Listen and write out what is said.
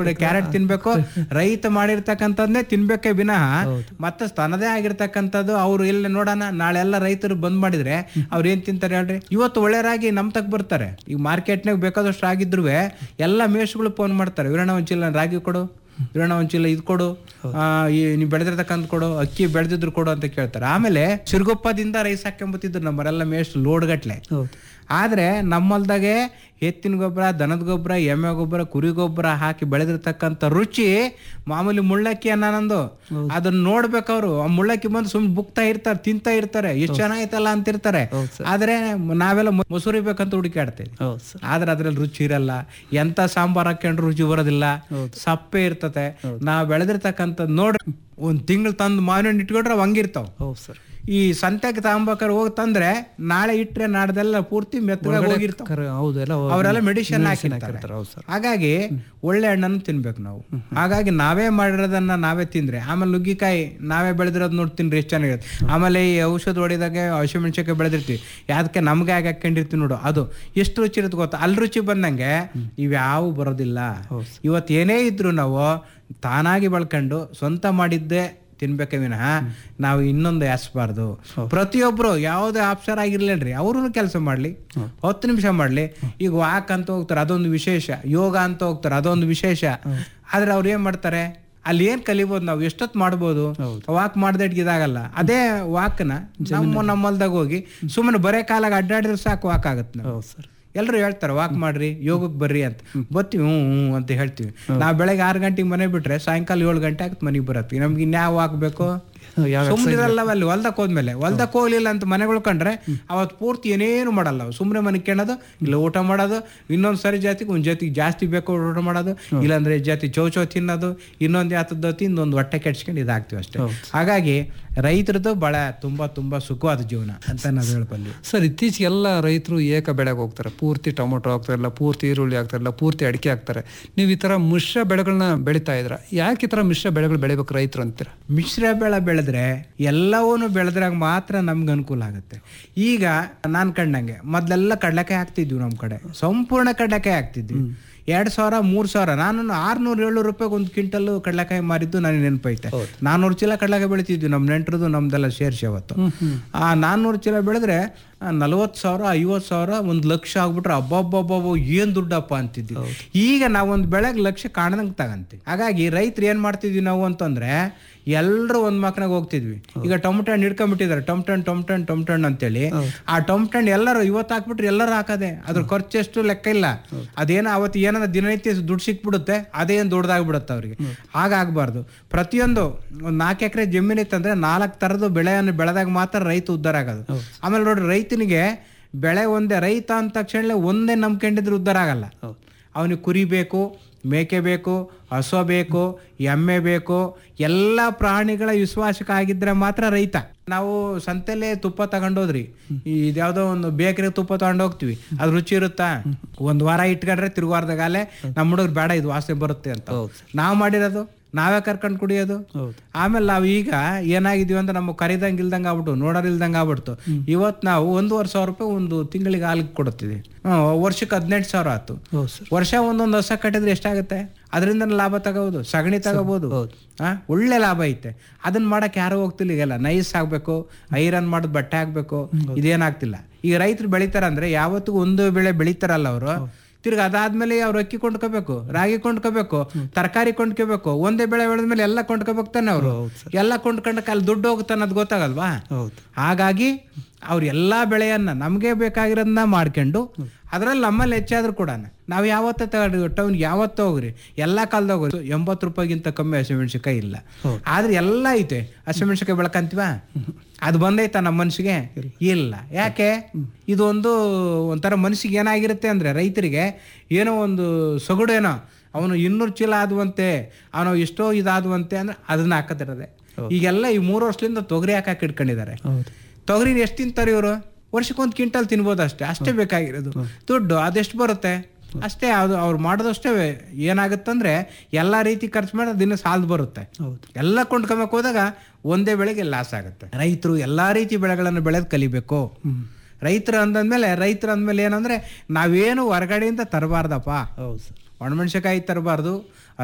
ಬಿಡಿ ಕ್ಯಾರೆಟ್ ತಿನ್ಬೇಕು ರೈತ ಮಾಡಿರ್ತಕ್ಕಂಥದ್ನೇ ತಿನ್ಬೇಕೇ ವಿನಃ ಮತ್ತೆ ತನ್ನದೇ ಆಗಿರ್ತಕ್ಕಂಥದ್ದು ಅವ್ರು ಇಲ್ಲಿ ನೋಡೋಣ ನಾಳೆ ಎಲ್ಲ ರೈತರು ಬಂದ್ ಮಾಡಿದ್ರೆ ಅವ್ರು ಏನ್ ತಿಂತಾರೆ ಹೇಳ್ರಿ ಇವತ್ತು ಒಳ್ಳೆ ರಾಗಿ ನಮ್ ತಕ್ ಬರ್ತಾರೆ ಈಗ ಮಾರ್ಕೆಟ್ನಾಗ ಬೇಕಾದಷ್ಟು ಆಗಿದ್ರು ಎಲ್ಲ ಮೇಷ್ಗಳು ಫೋನ್ ಮಾಡ್ತಾರೆ ವೀರಣ್ಣ ಒಂದ್ ಚೀಲ ರಾಗಿ ಕೊಡು ವೀರಣ್ಣ ಒಂದ್ ಚೀಲ ಇದು ಕೊಡು ಆ, ಈ ನೀವು ಬೆಳೆದಿರ್ತಕ್ಕಂಥ ಕೊಡು ಅಕ್ಕಿ ಬೆಳೆದಿದ್ರು ಕೊಡು ಅಂತ ಕೇಳ್ತಾರೆ ಆಮೇಲೆ ಸಿರುಗೊಪ್ಪದಿಂದ ರೈಸ್ ಹಾಕೊಂಬತ್ತಿದ್ರು ನಮ್ಮರೆಲ್ಲ ಮೇಸ್ಟ್ ಲೋಡ್ ಗಟ್ಲೆ ಹೌದು ಆದ್ರೆ ನಮ್ಮಲ್ದಾಗೆ ಎತ್ತಿನ ಗೊಬ್ಬರ ದನದ ಗೊಬ್ಬರ ಎಮ್ಮೆ ಗೊಬ್ಬರ ಕುರಿ ಗೊಬ್ಬರ ಹಾಕಿ ಬೆಳೆದಿರ್ತಕ್ಕಂಥ ರುಚಿ ಮಾಮೂಲಿ ಮುಳ್ಳಕ್ಕಿ ಅನ್ನನಂದು ಅದನ್ನ ನೋಡ್ಬೇಕವ್ರು ಆ ಮುಳ್ಳಕ್ಕಿ ಬಂದು ಸುಮ್ ಬುಕ್ತಾ ಇರ್ತಾರೆ ತಿಂತಾ ಇರ್ತಾರೆ ಎಷ್ಟು ಚೆನ್ನಾಗಿತ್ತಲ್ಲ ಅಂತಿರ್ತಾರೆ ಆದ್ರೆ ನಾವೆಲ್ಲ ಮೊ- ಮೊಸರು ಬೇಕಂತ ಹುಡುಕಾಡ್ತೇವೆ ಹೌದು ಸರ್ ಆದ್ರೆ ಅದ್ರಲ್ಲಿ ರುಚಿ ಇರಲ್ಲ ಎಂತ ಸಾಂಬಾರ್ ಹಾಕೊಂಡ್ರು ರುಚಿ ಬರೋದಿಲ್ಲ ಸಪ್ಪೆ ಇರ್ತತೆ ನಾವ್ ಬೆಳೆದಿರ್ತಕ್ಕಂಥದ್ದು ನೋಡ್ರಿ ಒಂದ್ ತಿಂಗಳು ತಂದು ಮಾವಿನ ಹಣ್ಣು ಇಟ್ಕೊಂಡ್ರೆ ಅವ್ ಹಂಗಿರ್ತಾವ ಹೌದು ಸರ್ ಈ ಸಂತೆಗೆ ತಗೊಂಬೇಕಾರೆ ಹೋಗಿ ತಂದ್ರೆ ನಾಳೆ ಇಟ್ರೆ ನಾಡ್ದೆಲ್ಲ ಪೂರ್ತಿ ಮೆತ್ತಗಾಗಿ ಹೋಗಿರ್ತಾವ ಕರೆ ಹೌದು ಎಲ್ಲ ಅವರೆಲ್ಲ ಮೆಡಿಸಿನ್ ಹಾಕಿರ್ತಾರೆ ಹಾಕಿರ್ತಾರೆ ಹೌದು ಸರ್ ಹಾಗಾಗಿ ಒಳ್ಳೆ ಹಣ್ಣನ್ನು ತಿನ್ಬೇಕು ನಾವು ಹಾಗಾಗಿ ನಾವೇ ಮಾಡಿರೋದನ್ನ ನಾವೇ ತಿಂದ್ರೆ ಆಮೇಲೆ ನುಗ್ಗಿಕಾಯಿ ನಾವೇ ಬೆಳೆದಿರೋದು ನೋಡಿ ತಿನ್ರಿ ಎಷ್ಟು ಚೆನ್ನಾಗಿರುತ್ತೆ ಆಮೇಲೆ ಈ ಔಷಧ ಹೊಡಿದಾಗ ಹಸಿಮೆಣ್ಸಿನ್ಕಾಯಿ ಬೆಳೆದಿರ್ತೀವಿ ಯಾವ್ದಕ್ಕೆ ನಮ್ಗೆ ಆಗಿ ಹಾಕೊಂಡಿರ್ತೀವಿ ನೋಡು ಅದು ಎಷ್ಟು ರುಚಿ ಇರುತ್ತೆ ಗೊತ್ತಾ ಅಲ್ಲಿ ರುಚಿ ಬಂದಂಗೆ ಇವ್ಯಾವು ಬರೋದಿಲ್ಲ ಇವತ್ತು ಏನೇ ಇದ್ರು ನಾವು ತಾನಾಗಿ ಬೆಳ್ಕೊಂಡು ಸ್ವಂತ ಮಾಡಿದ್ದೇ ತಿನ್ಬೇಕೆ ವಿನಃ ನಾವು ಇನ್ನೊಂದು ಎಸ್ಬಾರ್ದು ಪ್ರತಿಯೊಬ್ರು ಯಾವುದೇ ಆಫ್ಸರ್ ಆಗಿರ್ಲೇಳ್ರಿ ಅವ್ರೂ ಕೆಲಸ ಮಾಡ್ಲಿ ಹತ್ತು ನಿಮಿಷ ಮಾಡ್ಲಿ ಈಗ ವಾಕ್ ಅಂತ ಹೋಗ್ತಾರೆ ಅದೊಂದು ವಿಶೇಷ ಯೋಗ ಅಂತ ಹೋಗ್ತಾರೆ ಅದೊಂದು ವಿಶೇಷ ಆದ್ರೆ ಅವ್ರು ಏನ್ ಮಾಡ್ತಾರೆ ಅಲ್ಲಿ ಏನ್ ಕಲಿಬೋದು ನಾವು ಎಷ್ಟೊತ್ತು ಮಾಡ್ಬೋದು ವಾಕ್ ಮಾಡ್ದೆ ಇದಾಗಲ್ಲ ಅದೇ ವಾಕ್ನ ನಮ್ಮ ನಮ್ಮಲ್ದಾಗ ಹೋಗಿ ಸುಮ್ಮನೆ ಬರೇ ಕಾಲಾಗ ಅಡ್ಡಾಡಿದ್ರೆ ಸಾಕು ವಾಕ್ ಆಗತ್ತೆ ನಾವು ಹೌದು ಸರ್ ಎಲ್ಲರೂ ಹೇಳ್ತಾರೆ ವಾಕ್ ಮಾಡ್ರಿ ಯೋಗಕ್ಕೆ ಬರ್ರಿ ಅಂತ ಬತ್ತೀವಿ ಹ್ಞೂ ಹ್ಞೂ ಅಂತ ಹೇಳ್ತೀವಿ ನಾವು ಬೆಳಗ್ಗೆ ಆರು ಗಂಟೆಗೆ ಮನೆ ಬಿಟ್ರೆ ಸಾಯಂಕಾಲ ಏಳು ಗಂಟೆ ಆಗತ್ತೆ ಮನೆಗೆ ಬರತ್ತೀವಿ ನಮ್ಗೆ ಇನ್ಯಾವ ಹಾಕ್ಬೇಕು ಯಾವ ಸುಮ್ಮನಿರಲ್ಲ ಅಲ್ಲಿ ಹೊಲ್ದಕ್ಕೆ ಹೋದ್ಮೇಲೆ ಹೊಲ್ದಕ್ಕೆ ಹೋಗ್ಲಿಲ್ಲ ಅಂತ ಮನೆಗಳು ಕಂಡ್ರೆ ಅವತ್ತು ಪೂರ್ತಿ ಏನೇನು ಮಾಡಲ್ಲ ಸುಮ್ಮನೆ ಮನೆ ಕೇಳೋದು ಇಲ್ಲ ಊಟ ಮಾಡೋದು ಇನ್ನೊಂದು ಸರಿ ಜಾತಿಗೆ ಒಂದು ಜಾತಿಗೆ ಜಾಸ್ತಿ ಬೇಕು ಊಟ ಮಾಡೋದು ಇಲ್ಲಾಂದ್ರೆ ಈ ಜಾತಿ ಚೌ ಚೌ ತಿನ್ನೋದು ಇನ್ನೊಂದು ಯಾತದ್ದು ತಿಂದು ಒಂದು ಹೊಟ್ಟೆ ಕೆಡ್ಸ್ಕೊಂಡು ಇದಾಗ್ತೀವಿ ಅಷ್ಟೇ ಹಾಗಾಗಿ ರೈತರದ್ದು ಬಹಳ ತುಂಬಾ ತುಂಬಾ ಸುಖವಾದ ಜೀವನ ಅಂತ ನಾವು ಹೇಳ್ಬಲ್ಲಿ ಸರ್ ಇತ್ತೀಚೆಗೆ ಎಲ್ಲ ರೈತರು ಏಕ ಬೆಳೆಗೆ ಹೋಗ್ತಾರೆ ಪೂರ್ತಿ ಟೊಮೊಟೊ ಹಾಕ್ತಾರಲ್ಲ ಪೂರ್ತಿ ಈರುಳ್ಳಿ ಹಾಕ್ತಾರಲ್ಲ ಪೂರ್ತಿ ಅಡಿಕೆ ಹಾಕ್ತಾರೆ ನೀವು ಈ ತರ ಮಿಶ್ರ ಬೆಳೆಗಳನ್ನ ಬೆಳಿತಾ ಇದ್ರ ಯಾಕೆ ಈ ತರ ಮಿಶ್ರ ಬೆಳೆಗಳು ಬೆಳಿಬೇಕು ರೈತರು ಅಂತೀರ ಮಿಶ್ರ ಬೆಳೆ ಬೆಳೆದ್ರೆ ಎಲ್ಲವೂ ಬೆಳೆದ್ರಾಗ ಮಾತ್ರ ನಮ್ಗೆ ಅನುಕೂಲ ಆಗುತ್ತೆ ಈಗ ನಾನು ಕಂಡಂಗೆ ಮೊದ್ಲೆಲ್ಲ ಕಡಲೆಕಾಯಿ ಹಾಕ್ತಿದ್ವಿ ನಮ್ಮ ಕಡೆ ಸಂಪೂರ್ಣ ಕಡಲೆಕಾಯಿ ಹಾಕ್ತಿದ್ವಿ ಎರಡ್ ಸಾವಿರ ಮೂರ್ ಸಾವಿರ ನಾನು ಆರ್ನೂರು ಏಳ್ನೂರು ರೂಪಾಯಿಗೆ ಒಂದು ಕ್ವಿಂಟಲ್ ಕಡಲೆಕಾಯಿ ಮಾರಿದ್ದು ನನಗೆ ನೆನಪೈತೆ ನಾನ್ನೂರು ಚೀಲ ಕಡಲೆಕಾಯಿ ಬೆಳಿತಿದ್ವಿ ನಮ್ಮ ನೆಂಟರದು ನಮ್ದೆಲ್ಲ ಸೇರ್ಸಿ ಅವತ್ತು ಆ ನಾನ್ನೂರು ಚೀಲ ಬೆಳೆದ್ರೆ ನಲವತ್ತು ಸಾವಿರ ಐವತ್ತು ಸಾವಿರ ಒಂದು ಲಕ್ಷ ಆಗ್ಬಿಟ್ರೆ ಅಬ್ಬಬ್ಬಬ್ಬಬ್ಬ ಏನ್ ದುಡ್ಡಪ್ಪ ಅಂತಿದ್ವಿ ಈಗ ನಾವೊಂದು ಬೆಳೆಗೆ ಲಕ್ಷ ಕಾಣದಂಗೆ ತಗಂತೀವಿ ಹಾಗಾಗಿ ರೈತರು ಏನ್ ಮಾಡ್ತಿದ್ವಿ ನಾವು ಅಂತಂದ್ರೆ ಎಲ್ಲರೂ ಒಂದ್ ಮಕ್ನಾಗ ಹೋಗ್ತಿದ್ವಿ ಈಗ ಟೊಮಟೊ ಹಣ್ಣು ಹಿಡ್ಕೊಂಡ್ಬಿಟ್ಟಿದ್ದಾರೆ ಟೊಮಟೊ ಹಣ್ಣು ಟೊಮಟೊ ಹಣ್ಣು ಟೊಮಟೊ ಹಣ್ಣು ಅಂತೇಳಿ ಆ ಟೊಮಟೊ ಹಣ್ಣು ಎಲ್ಲರೂ ಇವತ್ತು ಹಾಕ್ಬಿಟ್ರೆ ಎಲ್ಲರೂ ಹಾಕದೆ ಅದ್ರ ಖರ್ಚು ಎಷ್ಟು ಲೆಕ್ಕ ಇಲ್ಲ ಅದೇನೋ ಅವತ್ತು ಏನಾರ ದಿನನಿತ್ಯ ದುಡ್ಡು ಸಿಕ್ಬಿಡುತ್ತೆ ಅದೇನು ದೊಡ್ಡದಾಗ್ಬಿಡುತ್ತೆ ಅವ್ರಿಗೆ ಹಾಗಾಗಬಾರ್ದು ಪ್ರತಿಯೊಂದು ಒಂದು ನಾಲ್ಕು ಎಕರೆ ಜಮೀನು ಇತ್ತಂದ್ರೆ ನಾಲ್ಕು ಥರದ ಬೆಳೆಯನ್ನು ಬೆಳೆದಾಗ ಮಾತ್ರ ರೈತ ಉದ್ಧಾರ ಆಗೋದು ಆಮೇಲೆ ನೋಡ್ರಿ ರೈತನಿಗೆ ಬೆಳೆ ಒಂದೇ ರೈತ ಅಂದ ತಕ್ಷಣ ಒಂದೇ ನಂಬ್ಕೊಂಡಿದ್ರೆ ಉದ್ಧಾರ ಆಗಲ್ಲ ಅವನಿಗೆ ಕುರಿ ಬೇಕು ಮೇಕೆ ಬೇಕು ಹಸು ಬೇಕು ಎಮ್ಮೆ ಬೇಕು ಎಲ್ಲ ಪ್ರಾಣಿಗಳ ವಿಶ್ವಾಸಕ್ಕೆ ಆಗಿದ್ರೆ ಮಾತ್ರ ರೈತ ನಾವು ಸಂತೆಲೆ ತುಪ್ಪ ತಗೊಂಡೋದ್ರಿ ಈ ಇದ್ಯಾವುದೋ ಒಂದು ಬೇಕರಿ ತುಪ್ಪ ತಗೊಂಡು ಹೋಗ್ತಿವಿ ಅದು ರುಚಿ ಇರುತ್ತಾ ಒಂದ್ ವಾರ ಇಟ್ಕೊಂಡ್ರೆ ತಿರುಗಾರ್ದಾಗಲೇ ನಮ್ಮ ಹುಡುಗರು ಬೇಡ ಇದು ವಾಸನೆ ಬರುತ್ತೆ ಅಂತ ನಾವು ಮಾಡಿರೋದು ನಾವೇ ಕರ್ಕೊಂಡು ಕುಡಿಯೋದು ಆಮೇಲೆ ನಾವು ಈಗ ಏನಾಗಿದೀವಿ ಅಂತ ನಮ್ಮ ಕರಿದಂಗ್ ಇಲ್ದಂಗ ಆಗ್ಬಿಟ್ಟು ನೋಡೋರ್ ಇಲ್ದಂಗ ಆಗ್ಬಿಡ್ತು ಇವತ್ತು ನಾವು ಒಂದೂವರೆ ಸಾವಿರ ರೂಪಾಯಿ ಒಂದು ತಿಂಗಳಿಗೆ ಹಾಲಿಗೆ ಕೊಡ್ತೀವಿ ಹ್ಮ್, ವರ್ಷಕ್ಕೆ ಹದಿನೆಂಟು ಸಾವಿರ ಆಯ್ತು ಹೌದು ಸರ್ ವರ್ಷ ಒಂದೊಂದು ಹೊಸ ಕಟ್ಟಿದ್ರೆ ಎಷ್ಟಾಗುತ್ತೆ ಅದರಿಂದ ಲಾಭ ತಗೋಬಹುದು ಸಗಣಿ ತಗೋಬಹುದು ಆ ಒಳ್ಳೆ ಲಾಭ ಐತೆ ಅದನ್ನ ಮಾಡಕ್ ಯಾರು ಹೋಗ್ತಿಲ್ಲ ಈಗೆಲ್ಲ ನೈಸ್ ಆಗ್ಬೇಕು ಐರನ್ ಮಾಡೋದು ಬಟ್ಟೆ ಹಾಕ್ಬೇಕು ಇದೇನಾಗ್ತಿಲ್ಲ ಈಗ ರೈತರು ಬೆಳಿತಾರ ಅಂದ್ರೆ ಯಾವತ್ತಿಗೂ ಒಂದು ಬೆಳೆ ಬೆಳಿತಾರಲ್ಲ ಅವರು ತಿರ್ಗಿ ಅದಾದ್ಮೇಲೆ ಅವ್ರು ಅಕ್ಕಿ ಕೊಂಡ್ಕೋಬೇಕು ರಾಗಿ ಕೊಂಡ್ಕೋಬೇಕು ತರಕಾರಿ ಕೊಂಡ್ಕೋಬೇಕು ಒಂದೇ ಬೆಳೆ ಬೆಳೆದ್ಮೇಲೆ ಎಲ್ಲ ಕೊಂಡ್ಕೋಬೇಕು ತಾನೆ ಅವರು ಎಲ್ಲ ಕೊಂಡ್ಕೊಂಡಕ್ಕೆ ಅಲ್ಲಿ ದುಡ್ಡು ಹೋಗುತ್ತೆ ಅನ್ನೋದು ಗೊತ್ತಾಗಲ್ವಾ ಹೌದು ಹಾಗಾಗಿ ಅವ್ರು ಎಲ್ಲಾ ಬೆಳೆಯನ್ನ ನಮಗೆ ಬೇಕಾಗಿರೋದನ್ನ ಮಾಡ್ಕೊಂಡು ಅದ್ರಲ್ಲಿ ನಮ್ಮಲ್ಲಿ ಹೆಚ್ಚಾದ್ರೂ ಕೂಡ ನಾವು ಯಾವತ್ತ ತಗೊಂಡು ಟೌನ್ ಯಾವತ್ತ ಹೋಗ್ರಿ ಎಲ್ಲಾ ಕಾಲದಾಗ ಹೋಗ್ರಿ ಎಂಬತ್ತು ರೂಪಾಯಿಗಿಂತ ಕಮ್ಮಿ ಹಸಿಮೆಣ್ಸಿಕಾಯಿ ಇಲ್ಲ ಆದ್ರೆ ಎಲ್ಲ ಐತೆ ಹಸಿಮೆಣ್ಸಿಕಾಯಿ ಬೆಳ್ಕಂತೀವ ಅದು ಬಂದೈತ ನಮ್ಮ ಮನ್ಸಿಗೆ ಇಲ್ಲ ಯಾಕೆ ಇದೊಂದು ಒಂಥರ ಮನಸ್ಸಿಗೆ ಏನಾಗಿರುತ್ತೆ ಅಂದ್ರೆ ರೈತರಿಗೆ ಏನೋ ಒಂದು ಸೊಗಡು ಏನೋ ಅವನು ಇನ್ನೂರು ಚೀಲ ಆದುವಂತೆ ಅವನು ಎಷ್ಟೋ ಇದಾದುವಂತೆ ಅಂದ್ರೆ ಅದನ್ನ ಹಾಕತಿರೋದೆ ಈಗೆಲ್ಲ ಈ ಮೂರು ವರ್ಷದಿಂದ ತೊಗರಿ ಹಾಕಿ ಇಟ್ಕೊಂಡಿದ್ದಾರೆ ತೊಗರಿ ಎಷ್ಟು ತಿಂತಾರೆ ಇವರು ವರ್ಷಕ್ಕೊಂದು ಕ್ವಿಂಟಲ್ ತಿನ್ಬೋದು ಅಷ್ಟೇ ಅಷ್ಟೇ ಬೇಕಾಗಿರೋದು ದುಡ್ಡು ಅದೆಷ್ಟು ಬರುತ್ತೆ ಅಷ್ಟೇ ಅದು ಅವ್ರು ಮಾಡೋದಷ್ಟೇ ಏನಾಗುತ್ತಂದ್ರೆ ಎಲ್ಲಾ ರೀತಿ ಖರ್ಚು ಮಾಡಿ ದಿನ ಸಾಲದು ಬರುತ್ತೆ ಎಲ್ಲ ಕೊಂಡ್ಕೊಂಬಕ್ ಹೋದಾಗ ಒಂದೇ ಬೆಳೆಗೆ ಲಾಸ್ ಆಗುತ್ತೆ ರೈತರು ಎಲ್ಲಾ ರೀತಿ ಬೆಳೆಗಳನ್ನು ಬೆಳೆದು ಕಲಿಬೇಕು ರೈತರು ಅಂದಂದ್ಮೇಲೆ ರೈತರು ಅಂದ್ಮೇಲೆ ಏನಂದ್ರೆ ನಾವೇನು ಹೊರಗಡೆಯಿಂದ ತರಬಾರ್ದಪ್ಪ ಹೌದು ಸರ್ ಒಣಮೆಣಸಿನಕಾಯಿ ತರಬಾರ್ದು